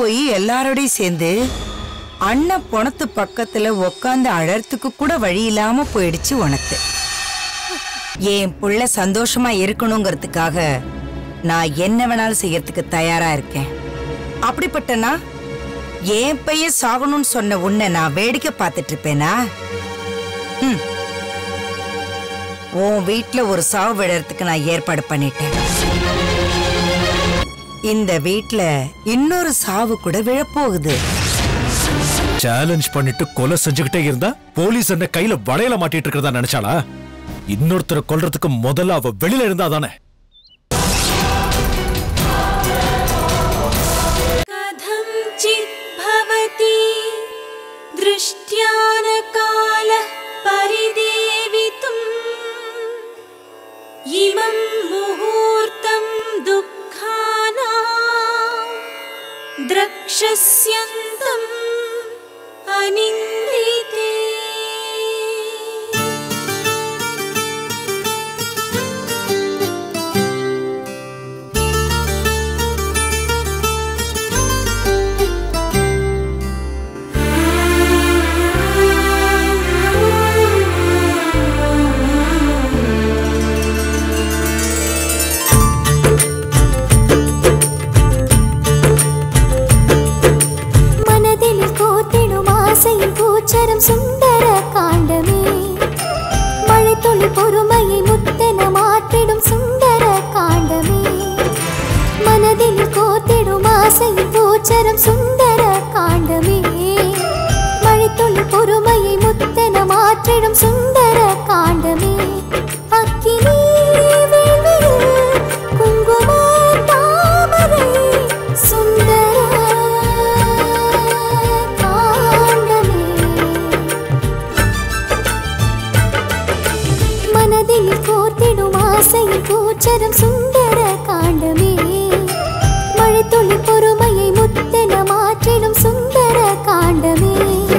போய் எல்லாரோடையும் சேர்ந்து அண்ணன் பொணத்து பக்கத்துல உக்காந்து அழறதுக்கு கூட வழி இல்லாம போயிடுச்சு உனக்கு என் புள்ள சந்தோஷமா இருக்கணுங்கிறதுக்காக நான் என்ன வேணாலும் செய்யறதுக்கு தயாரா இருக்கேன் அப்படிப்பட்ட நான் என் பையன் சாகணும்னு சொன்ன உன்னை நான் வேடிக்கை பார்த்துட்டு இருப்பேனா ம். உன் வீட்ல ஒரு சாவு விடுறதுக்கு நான் ஏற்பாடு பண்ணிட்டேன் இந்த வீட்ல இன்னொரு சாவு கூட விழப்போகுது சேலஞ்ச் பண்ணிட்டு கொலை செஞ்சுக்கிட்டே இருந்தா போலீஸ் என்ன கையில வளையல மாட்டிட்டு இருக்கிறதா நினைச்சாளா இன்னொருத்தரை கொல்றதுக்கு முதல்ல அவ வெளியில இருந்தா தானே कथञ्चित् भवति दृष्ट्यानकालः परिदेवितुम् इमं मुहूर्तं दुःखाना द्रक्षस्यन्तम् अनिन्दिते மனதில் கோத்திடும் ஆசையின் பூச்சரம் சுந்தர காண்டமே மழை துளி பொறுமையை முத்தென மாற்றிடும் சுந்தர காண்டமே மனதில் கோத்திடும் ஆசையின் பூச்சரம் சுந்தர காண்டமே மழை துளி பொறுமையை முத்தென மாற்றிடும் சுந்தர காண்டமே அக்கினி வேள்வியில் குங்கும தாமரை சுந்தர காண்டமே மனதில் கோர்த்திடும் ஆசையில் கூச்சரம் சுந்தர காண்டமே மழை துளி பொறுமையை முத்தென மாற்றிடும் சுந்தர காண்டமே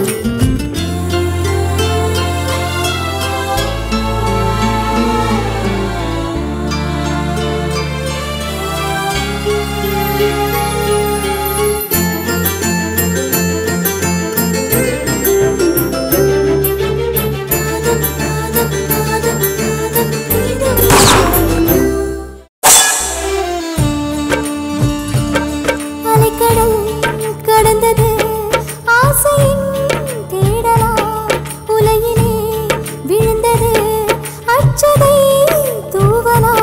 அலைக்கடல் கடந்தது ஆசையின் தேடலா உலகிலே விழுந்தது அச்சதை தூவலா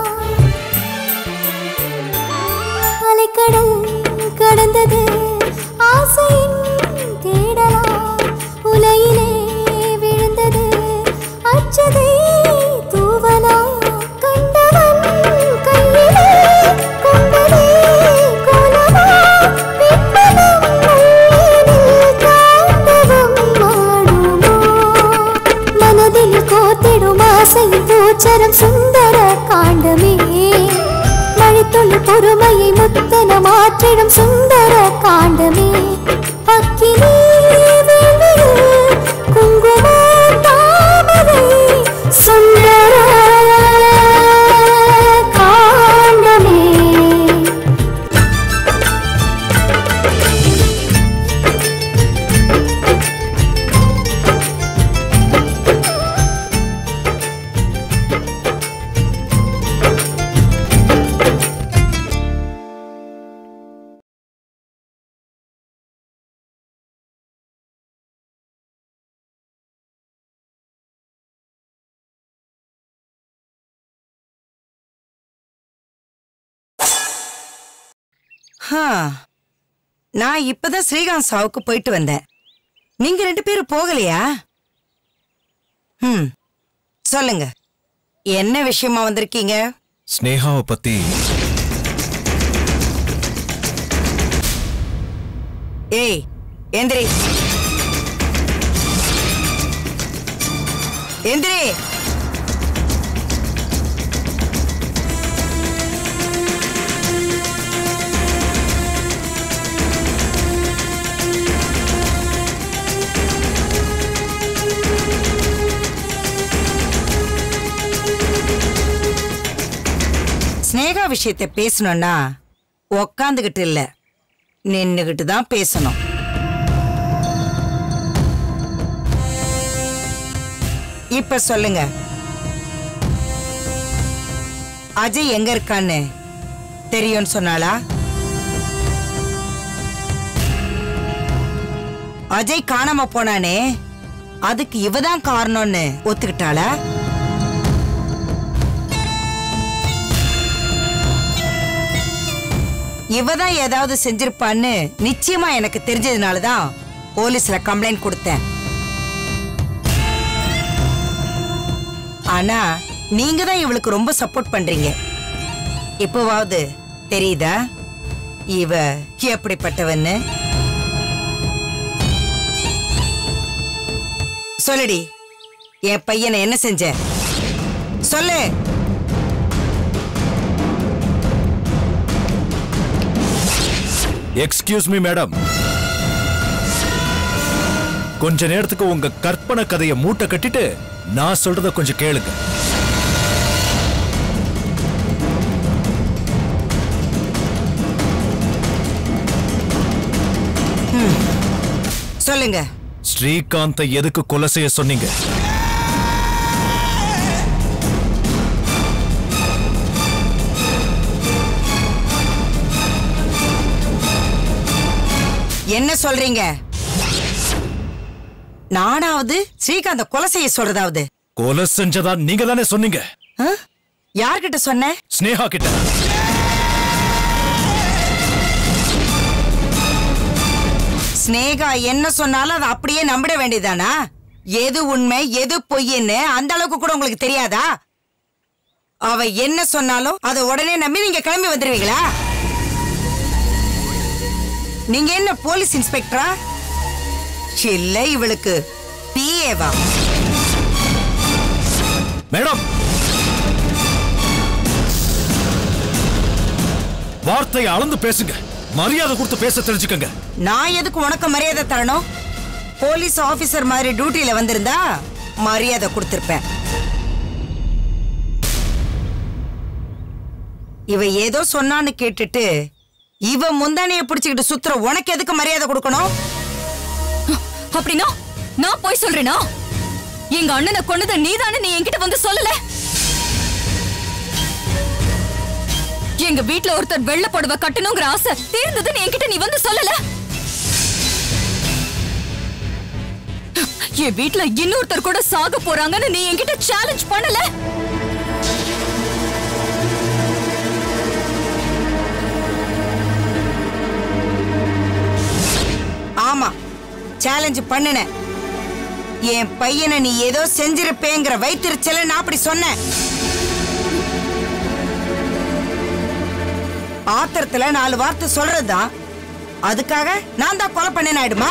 அலைக்கடல் கடந்தது ஆசையின் தேடலா உலகிலே விழுந்தது அச்சதை தூவலா கண்டவன் கையிலே கொண்டதே கோலமா விண்மனம் மண்ணில் காந்தவம் மாடுமோ மனதில் கோத்திடும் ஆசையின் பூச்சரம் சுந்தர காண்டமே மழைத்துளி பொறுமையை முத்தன மாற்றிடும் சுந்தர காண்டமே அக்கினி வேள்வியில் குங்கும தாமரை சுந்தர காண்டமே ஹா, நான் இப்பதான் ஸ்ரீகாந்த் சாவுக்கு போயிட்டு வந்தேன் நீங்க ரெண்டு பேரும் போகலையா ம் சொல்லுங்க என்ன விஷயமா வந்திருக்கீங்க ஸ்னேகாவை பத்தி ஏய் எந்திரி எந்திரி ஸ்னேகா விஷயத்தை பேசணும்னா உக்காந்துகிட்டு இல்ல நின்னுகிட்டு தான் பேசணும் இப்ப சொல்லுங்க அஜய் எங்க இருக்கான்னு தெரியும்னு சொன்னாளா அஜய் காணாம போனானே அதுக்கு இவதான் காரணம்னு ஒத்துக்கிட்டாளா இவதான் ஏதாவது செஞ்சிருப்பான்னு நிச்சயமா எனக்கு தெரிஞ்சதுனால தான் போலீஸ்ல கம்ப்ளைண்ட் கொடுத்தேன் ஆனா நீங்க தான் இவளுக்கு ரொம்ப சப்போர்ட் பண்றீங்க இப்போவாவது தெரியுதா இவ எப்படிப்பட்டவன்னு சொல்லுடி என் பையனை என்ன செஞ்ச சொல்லு எக்ஸ்கியூஸ் மீ மேடம் கொஞ்ச நேரத்துக்கு உங்க கற்பனை கதையை மூட்டை கட்டிட்டு நான் சொல்றத கொஞ்சம் கேளுங்க சொல்லுங்க ஸ்ரீகாந்தை எதுக்கு கொலை செய்ய சொன்னீங்க என்ன சொல்றீங்க நானாவது ஸ்ரீகாந்த கொலை செய்ய சொல்றதாவது கொலை செஞ்சதா நீங்க தானே சொன்னீங்க ஆ? யார்கிட்ட சொன்ன ஸ்னேகா கிட்ட ஸ்னேகா என்ன சொன்னாலும் அதை அப்படியே நம்பிட வேண்டியதானா எது உண்மை எது பொய்ன்னு அந்த அளவுக்கு கூட உங்களுக்கு தெரியாதா அவ என்ன சொன்னாலும் அதை உடனே நம்பி நீங்க கிளம்பி வந்துருவீங்களா நீங்க என்ன போலீஸ் இன்ஸ்பெக்டரா இல்ல இவளுக்கு பிஏவா மேடம் வார்த்தையை அளந்து பேசுங்க மரியாதை கொடுத்து பேச தெரிஞ்சுக்கங்க நான் எதுக்கு உனக்கு மரியாதை தரணும் போலீஸ் ஆபீசர் மாதிரி டியூட்டியில வந்திருந்தா மரியாதை கொடுத்திருப்பேன் இவ ஏதோ சொன்னான்னு கேட்டுட்டு இவ முந்தானைய பிடிச்சுக்கிட்டு சுத்துற உனக்கு எதுக்கு மரியாதை கொடுக்கணும் அப்படின்னா நான் போய் சொல்றேனா எங்க அண்ணனை கொன்னது நீதானே நீ என்கிட்ட வந்து சொல்லல எங்க வீட்ல ஒருத்தர் வெள்ளை புடவை கட்டணுங்கிற ஆசை தீர்ந்தது நீ என்கிட்ட நீ வந்து சொல்லல என் வீட்ல இன்னொருத்தர் கூட சாக போறாங்கன்னு நீ என்கிட்ட சேலஞ்ச் பண்ணல ஆமா சேலஞ்ச் பண்ணுன என் பையனை நீ ஏதோ செஞ்சிருப்பேங்கிற வைத்திருச்சல நான் அப்படி சொன்னேன் ஆத்திரத்துல நாலு வார்த்தை சொல்றதுதான் அதுக்காக நான் தான் கொலை பண்ணேன் ஆயிடுமா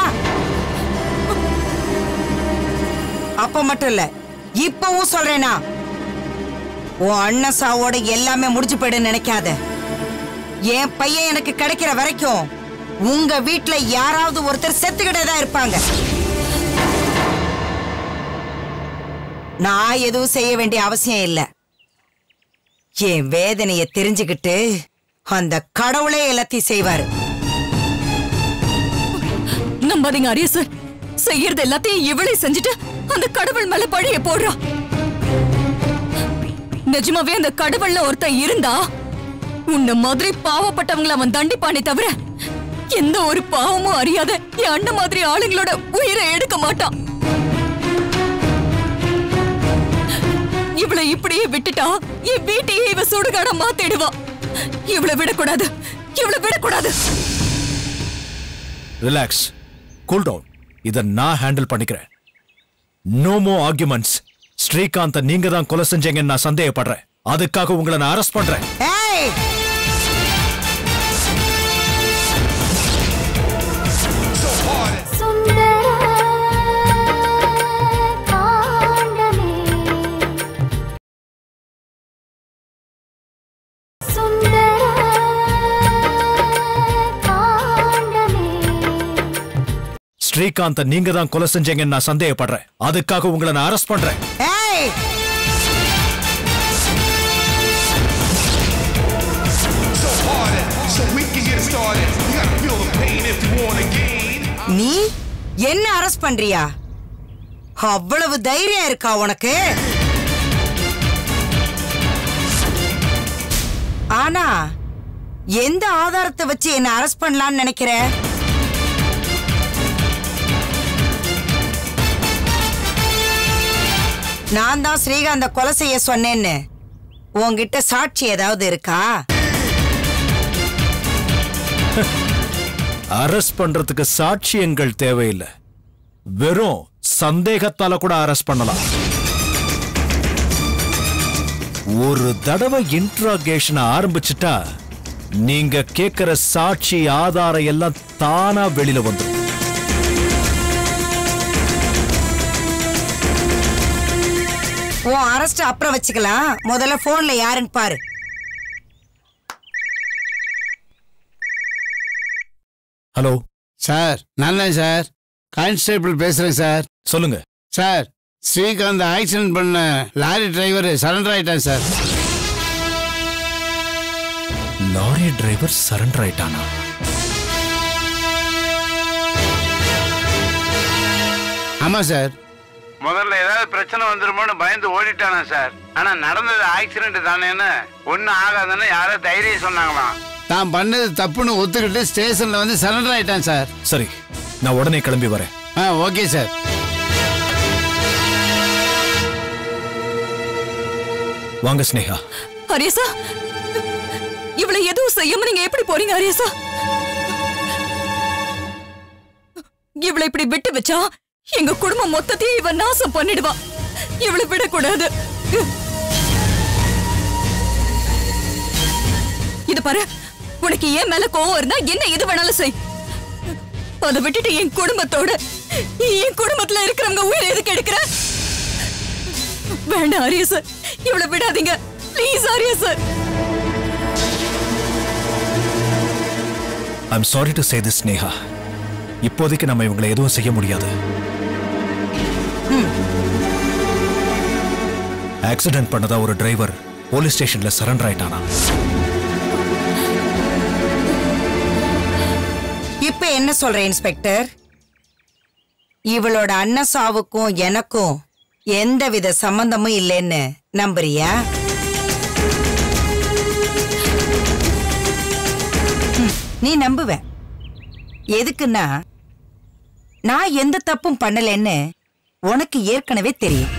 அப்ப மட்டும் இல்ல இப்பவும் சொல்றேனா உன் அண்ணன் சாவோட எல்லாமே முடிஞ்சு போயிடுன்னு நினைக்காத என் பையன் எனக்கு கிடைக்கிற வரைக்கும் உங்க வீட்ல யாராவது ஒருத்தர் செத்துக்கிட்டே தான் இருப்பாங்க நான் எதுவும் செய்ய வேண்டிய அவசியம் இல்ல என் வேதனைய தெரிஞ்சுக்கிட்டு அந்த கடவுளே எல்லாத்தையும் செய்வாரு நம்பாதீங்க அரிய சார் செய்யறது எல்லாத்தையும் இவளே செஞ்சுட்டு அந்த கடவுள் மேல பழிய போடுறா நிஜமாவே அந்த கடவுள்ல ஒருத்தன் இருந்தா உன்ன மாதிரி பாவப்பட்டவங்கள அவன் தண்டிப்பானே தவிர எந்த ஒரு பாவமும் அறியாத என் அண்ணன் மாதிரி ஆளுங்களோட உயிரை எடுக்க மாட்டான் இவளை இப்படியே விட்டுட்டா என் வீட்டையே இவ சுடுகாட மாத்திடுவா இவளை விடக்கூடாது இவளை விடக்கூடாது ரிலாக்ஸ் கூல் டவுன் இதை நான் ஹேண்டில் பண்ணிக்கிறேன் நோ மோ ஆர்குமெண்ட்ஸ் ஸ்ரீகாந்த நீங்க தான் கொலை செஞ்சீங்கன்னு நான் சந்தேகப்படுறேன் அதுக்காக உங்களை நான் அரெஸ்ட் பண்றேன் ஏய் சுந்தர காண்டமே சுந்தர காண்டமே ஸ்ரீகாந்த நீங்க தான் கொலை செஞ்சீங்கன்னு நான் சந்தேகப்படுறேன் அதுக்காக உங்களை நான் அரெஸ்ட் பண்றேன் ஏய் so hard so we can get it started. You gotta feel the pain. நீ என்ன அரெஸ்ட் பண்றியா அவ்வளவு தைரியம் இருக்கா உனக்கு ஆனா எந்த ஆதாரத்தை வச்சு என்ன அரெஸ்ட் பண்ணலாம்னு நினைக்கிற நான் தான் ஸ்ரீகாந்த கொலை செய்ய சொன்னேன்னு உன்கிட்ட சாட்சி ஏதாவது இருக்கா அரெஸ்ட் பண்றதுக்கு சாட்சியங்கள் தேவையில்லை வெறும் சந்தேகத்தால கூட அரெஸ்ட் பண்ணலாம் ஒரு தடவை இன்ட்ராகேஷன் ஆரம்பிச்சிட்டா நீங்க கேக்குற சாட்சி ஆதாரம் எல்லாம் தானா வெளியில வந்துடும் உன் அரெஸ்ட் அப்புறம் வச்சுக்கலாம் முதல்ல போன்ல யாருன்னு பாரு ஹலோ சார் நான் தான் சார் கான்ஸ்டேபிள் பேசுறேன் சார் சொல்லுங்க சார் ஸ்ரீகாந்த் ஆக்சிடென்ட் பண்ண லாரி டிரைவர் சரண்டர் ஆயிட்டான் சார் லாரி டிரைவர் சரண்டர் ஆயிட்டானா ஆமா சார் முதல்ல ஏதாவது பிரச்சனை வந்துருமோன்னு பயந்து ஓடிட்டானா சார் ஆனா நடந்தது ஆக்சிடென்ட் தானேன்னு ஒன்னும் ஆகாதுன்னு யாரோ தைரியம் சொன்னாங்களாம் தான் பண்ணது தப்புன்னு ஒத்துக்கிட்டு ஸ்டேஷன்ல வந்து சரண்டர் ஆயிட்டான் சார் சரி நான் உடனே கிளம்பி வரேன் ஆ ஓகே சார் வாங்க ஸ்னேகா ஹரியசா இவளை எதுவும் செய்யாம நீங்க எப்படி போறீங்க ஹரியசா இவளை இப்படி விட்டு வச்சா எங்க குடும்பம் மொத்தத்தையும் இவன் நாசம் பண்ணிடுவா இவளை விடக்கூடாது இது பாரு உனக்கு ஏன் மேல கோவம் இருந்தா என்ன எது வேணாலும் செய் அதை விட்டுட்டு என் குடும்பத்தோட என் குடும்பத்துல இருக்கிறவங்க உயிர் எதுக்கு எடுக்கிற வேண்டாம் ஆரியா சார் இவளை விடாதீங்க please Arya sir I'm sorry to say this Sneha இப்போதைக்கு நம்ம இவங்களை எதுவும் செய்ய முடியாது ஆக்சிடென்ட் பண்ணதா ஒரு டிரைவர் போலீஸ் ஸ்டேஷன்ல சரண்டர் ஆயிட்டானா இப்ப என்ன சொல்ற இன்ஸ்பெக்டர் இவளோட அண்ணன் சாவுக்கும் எனக்கும் எந்தவித சம்பந்தமும் இல்லைன்னு நம்புறியா ம், நீ நம்புவ எதுக்குன்னா நான் எந்த தப்பும் பண்ணலைன்னு உனக்கு ஏற்கனவே தெரியும்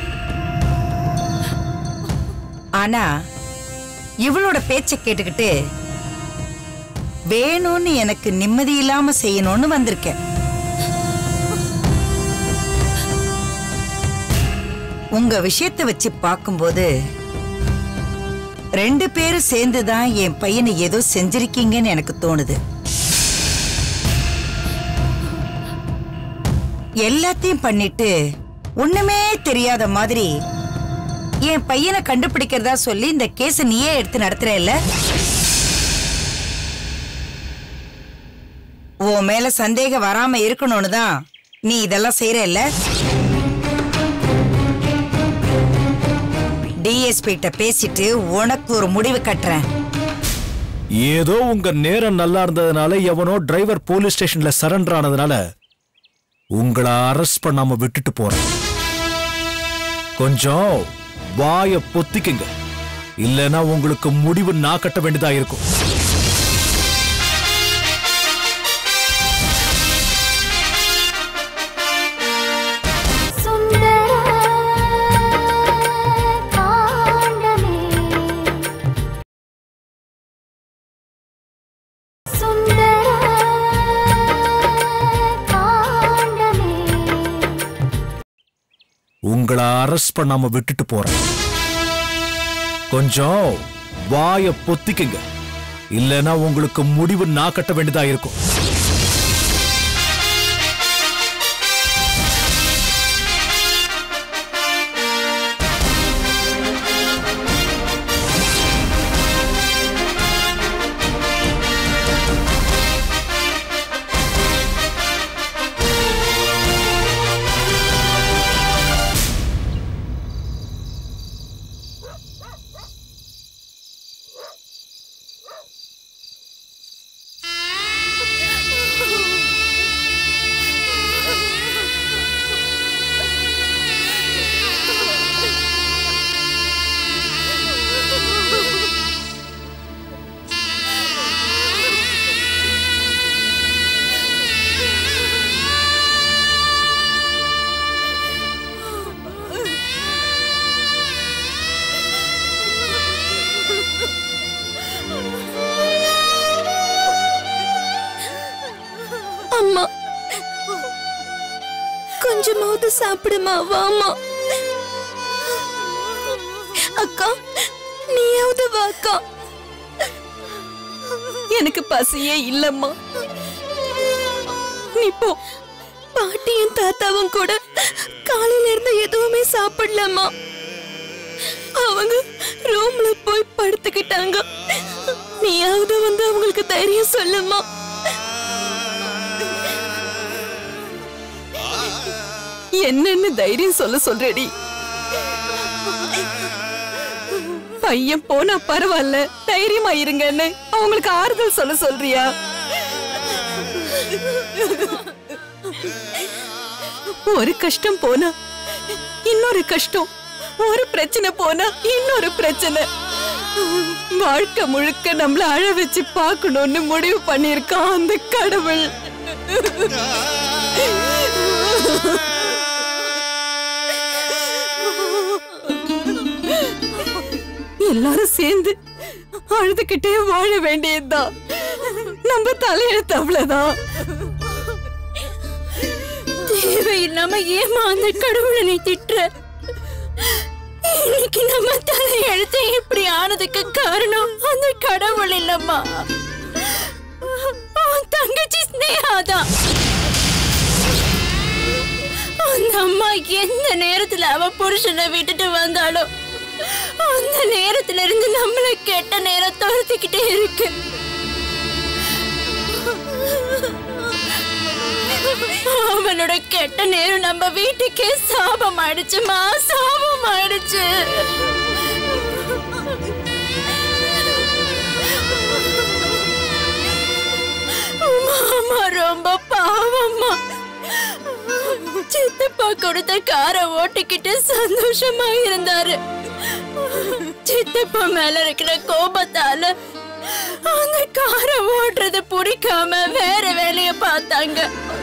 ஆனா இவளோட பேச்சை கேட்டுக்கிட்டு வேணும்னு எனக்கு நிம்மதி இல்லாம செய்யணும்னு வந்திருக்கேன் உங்க விஷயத்தை வச்சு பார்க்கும்போது ரெண்டு பேரும் சேர்ந்து தான் என் பையனை ஏதோ செஞ்சிருக்கீங்கன்னு எனக்கு தோணுது எல்லாத்தையும் பண்ணிட்டு ஒண்ணுமே தெரியாத மாதிரி என் பையனை கண்டுபிடிக்கிறதா சொல்லி இந்த கேஸ நீயே எடுத்து நடத்துற இல்ல உன் மேல சந்தேகம் வராம இருக்கணும்னு தான் நீ இதெல்லாம் செய்யற இல்ல டிஎஸ்பி கிட்ட பேசிட்டு உனக்கு ஒரு முடிவு கட்டுறேன் ஏதோ உங்க நேரம் நல்லா இருந்ததுனால எவனோ டிரைவர் போலீஸ் ஸ்டேஷன்ல சரண்டர் ஆனதுனால உங்களை அரெஸ்ட் பண்ணாம விட்டுட்டு போறேன் கொஞ்சம் வாய பொத்திக்குங்க இல்லைன்னா உங்களுக்கு முடிவு நான் கட்ட வேண்டியதா இருக்கும் சுந்தர காண்டமே சுந்தர காண்டமே உங்களை அரெஸ்ட் பண்ணாம விட்டுட்டு போறேன் கொஞ்சம் வாய பொத்திக்குங்க இல்லைன்னா உங்களுக்கு முடிவு நான் கட்ட வேண்டியதா இருக்கும் சாப்பிடுமா வாமா அக்கா நீயாவது வா அக்கா எனக்கு பசியே இல்லம்மா நீ போ பாட்டியும் தாத்தாவும் கூட காலையில இருந்து எதுவுமே சாப்பிடலம்மா அவங்க ரூம்ல போய் படுத்துக்கிட்டாங்க நீயாவது வந்து அவங்களுக்கு தைரியம் சொல்லுமா என்னன்னு தைரியம் சொல்ல சொல்றடி பையன் போனா பரவாயில்ல தைரியமா இருங்கன்னு அவங்களுக்கு ஆறுதல் சொல்ல சொல்றியா ஒரு கஷ்டம் போனா இன்னொரு கஷ்டம் ஒரு பிரச்சனை போனா இன்னொரு பிரச்சனை வாழ்க்கை முழுக்க நம்மள அழ வச்சு பார்க்கணும்னு முடிவு பண்ணிருக்கான் அந்த கடவுள் எல்லாரும் சேர்ந்து அழுதுகிட்டே வாழ வேண்டியதுதான் நம்ம தலையெழுத்து அவ்வளவுதான் தேவையில்லாம ஏமா அந்த கடவுளை நீ திட்டுற இன்னைக்கு நம்ம தலையெழுத்து இப்படி ஆனதுக்கு காரணம் அந்த கடவுள் இல்லம்மா உன் தங்கச்சி ஸ்னேகாதான் அந்த அம்மா எந்த நேரத்துல அவ புருஷனை விட்டுட்டு வந்தாலும் அந்த நேரத்துல இருந்து நம்மள கெட்ட நேரம் துரத்திக்கிட்டே இருக்கு அவனோட கெட்ட நேரம் நம்ம வீட்டுக்கே சாபம் ஆயிடுச்சுமா சாபம் ஆயிடுச்சு மாமா ரொம்ப பாவம்மா சித்தப்பா கொடுத்த காரை ஓட்டிக்கிட்டு சந்தோஷமா இருந்தாரு சித்தப்பா மேல இருக்கிற கோபத்தால அந்த காரை ஓட்டுறது பிடிக்காம வேற வேலைய பார்த்தாங்க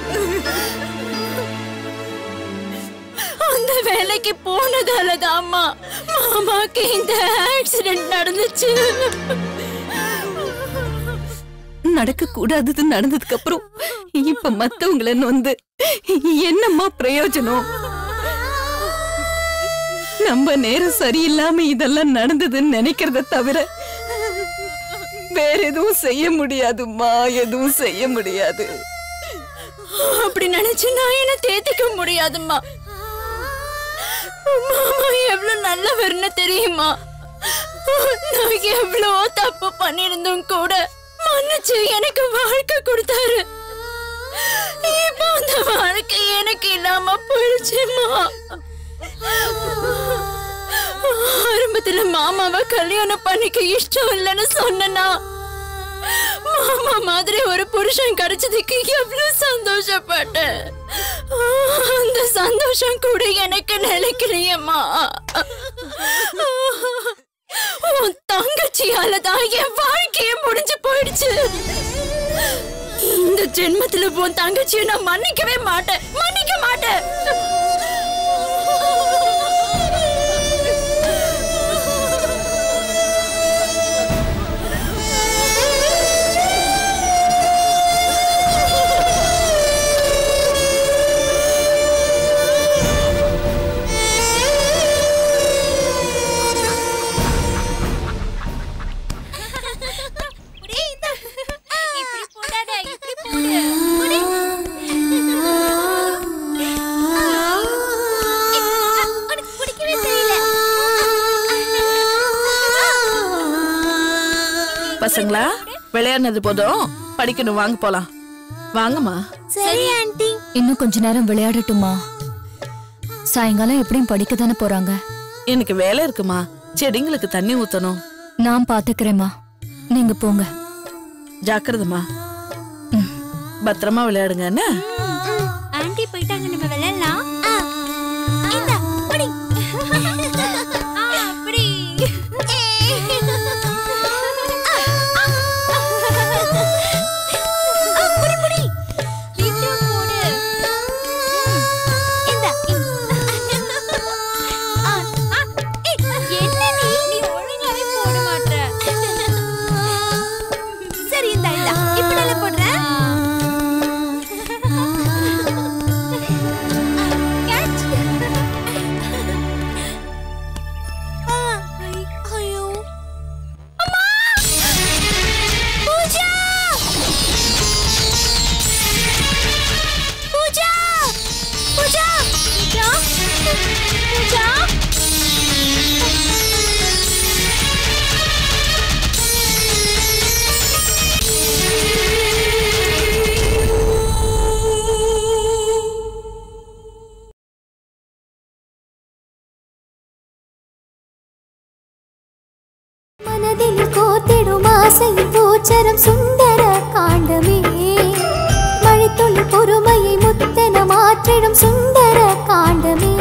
அந்த வேலைக்கு போனதால தாம்மா மாமாக்கு இந்த ஆக்சிடென்ட் நடந்துச்சு நடக்க கூடாதது நடந்ததுக்கு அப்புறம் இப்ப மத்தவங்கள வந்து என்னம்மா பிரயோஜனம் நம்ம நேரம் சரியில்லாம இதெல்லாம் நடந்ததுன்னு நினைக்கிறத தவிர வேற எதுவும் செய்ய முடியாதும்மா எதுவும் செய்ய முடியாது அப்படி நினைச்சு நான் என்ன தேத்திக்க முடியாதும்மா மாமா எவ்வளவு நல்லவர்னு தெரியுமா நான் எவ்வளோ தப்பு பண்ணிருந்தும் கூட மன்னிச்சு எனக்கு வாழ்க்கை கொடுத்தாரு இப்போ அந்த வாழ்க்கை எனக்கு இல்லாம போயிடுச்சுமா ஆரம்பத்துல மாமாவை கல்யாணம் பண்ணிக்க இஷ்டம் இல்லைன்னு சொன்னா மாமா மாதிரி ஒரு புருஷன் கிடைச்சதுக்கு எவ்வளவு சந்தோஷப்பட்டேன் அந்த சந்தோஷம் கூட எனக்கு நிலைக்கலையம்மா உன் தங்கச்சியால தான் என் வாழ்க்கையே முடிஞ்சு போயிடுச்சு இந்த ஜென்மத்துல உன் தங்கச்சியை நான் மன்னிக்கவே மாட்டேன் மன்னிக்க மாட்டேன் இப்படி போடாத இப்படி போடு புடி. உனக்கு பிடிக்கவே தெரியல பசங்களா விளையாடுனது போதும் படிக்கணும் வாங்க போலாம் வாங்கம்மா சரி ஆண்டி இன்னும் கொஞ்ச நேரம் விளையாடட்டுமா சாயங்காலம் எப்படியும் படிக்க தானே போறாங்க எனக்கு வேலை இருக்குமா செடிங்களுக்கு தண்ணி ஊத்தணும் நான் பாத்துக்கிறேம்மா நீங்க போங்க ஜாக்கிரதமா பத்திரமா விளையாடுங்க என்ன ஆண்டி போயிட்டாங்க நம்ம விளையாடலாம் இந்தா புடி ஆ, புடி ஆ, புடி, புடி. சீக்கிரம் போடு. இந்தா. ஆ, ஆ, ஏய், என்ன நீ? நீ ஒழுங்காவே போட மாட்ற. சரி இந்தா இந்தா இப்ப நல்லா போடுறேன் மனதில் கோத்திடும் ஆசையின் பூச்சரம் சுந்தர காண்டமே மழைத்துளி பொறுமையை முத்தென மாற்றிடும் சுந்தர காண்டமே